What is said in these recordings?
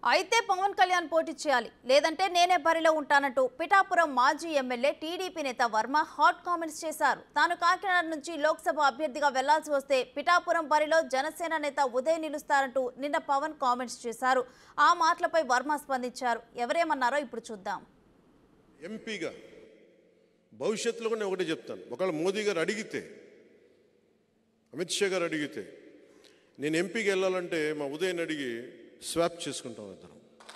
అయితే పవన్ కళ్యాణ్ పోటీ చేయాలి లేదంటే నేనే బరిలో ఉంటానంటూ పిఠాపురం మాజీ ఎమ్మెల్యే టీడీపీ నేత వర్మ హాట్ కామెంట్స్ చేశారు తాను కాకినాడ నుంచి లోక్సభ అభ్యర్థిగా వెళ్లాల్సి వస్తే పిఠాపురం బరిలో జనసేన నేత ఉదయ్ నిలుస్తారంటూ నిన్న పవన్ కామెంట్స్ చేశారు ఆ మాటలపై వర్మ స్పందించారు ఎవరేమన్నారో ఇప్పుడు చూద్దాం ఎంపీగా భవిష్యత్తులో కూడా నేను ఒకటే చెప్తాను ఒకవేళ మోదీ గారు అడిగితే అమిత్ షా గారు అడిగితే నేను ఎంపీకి వెళ్ళాలంటే మా ఉదయం అడిగి స్వాప్ చేసుకుంటాం ఇద్దరం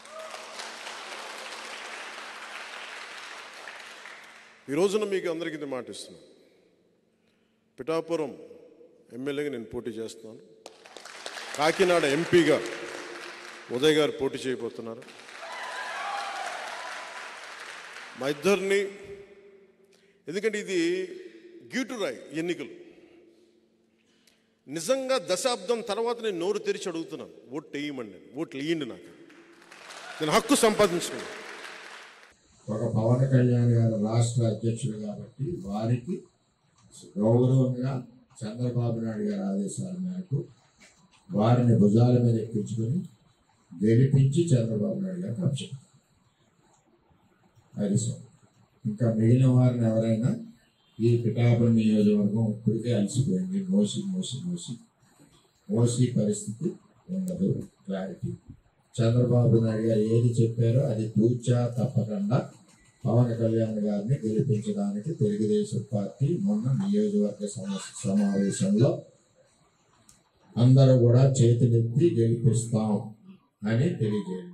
ఈ రోజున మీకు అందరికీ ఇది మాట ఇస్తున్నాను పిఠాపురం ఎమ్మెల్యేగా నేను పోటీ చేస్తున్నాను కాకినాడ ఎంపీగా ఉదయ్ గారు పోటీ చేయబోతున్నారు మా ఇద్దరిని ఎందుకంటే ఇది గీటురాయి ఎన్నికలు నిజంగా దశాబ్దం తర్వాత నేను నోరు తెరిచి అడుగుతున్నాను ఓట్లు వేయమండి నేను. ఓట్లు వేయండి నాకు నేను హక్కు సంపాదించుకున్నాను ఒక పవన్ కళ్యాణ్ గారు రాష్ట్ర అధ్యక్షుడు కాబట్టి వారికి గౌరవంగా చంద్రబాబు నాయుడు గారి ఆదేశాల మేరకు వారిని భుజాల మీద ఎక్కించుకొని గెలిపించి చంద్రబాబు నాయుడు గారికి అప్పచెప్తారు అది సో ఇంకా మిగిలిన వారిని ఎవరైనా ఈ పిఠాపురం నియోజకవర్గం ఇప్పటికే అలసిపోయింది మోసి మోసి మోసి మోసి పరిస్థితి ఉండదు క్లారిటీ చంద్రబాబు నాయుడు గారు ఏది చెప్పారో అది తూచా తప్పకుండా పవన్ కళ్యాణ్ గారిని గెలిపించడానికి తెలుగుదేశం పార్టీ మొన్న నియోజకవర్గ సమ- సమావేశంలో అందరూ కూడా చేతులెత్తి గెలిపిస్తాం అని తెలియజేయండి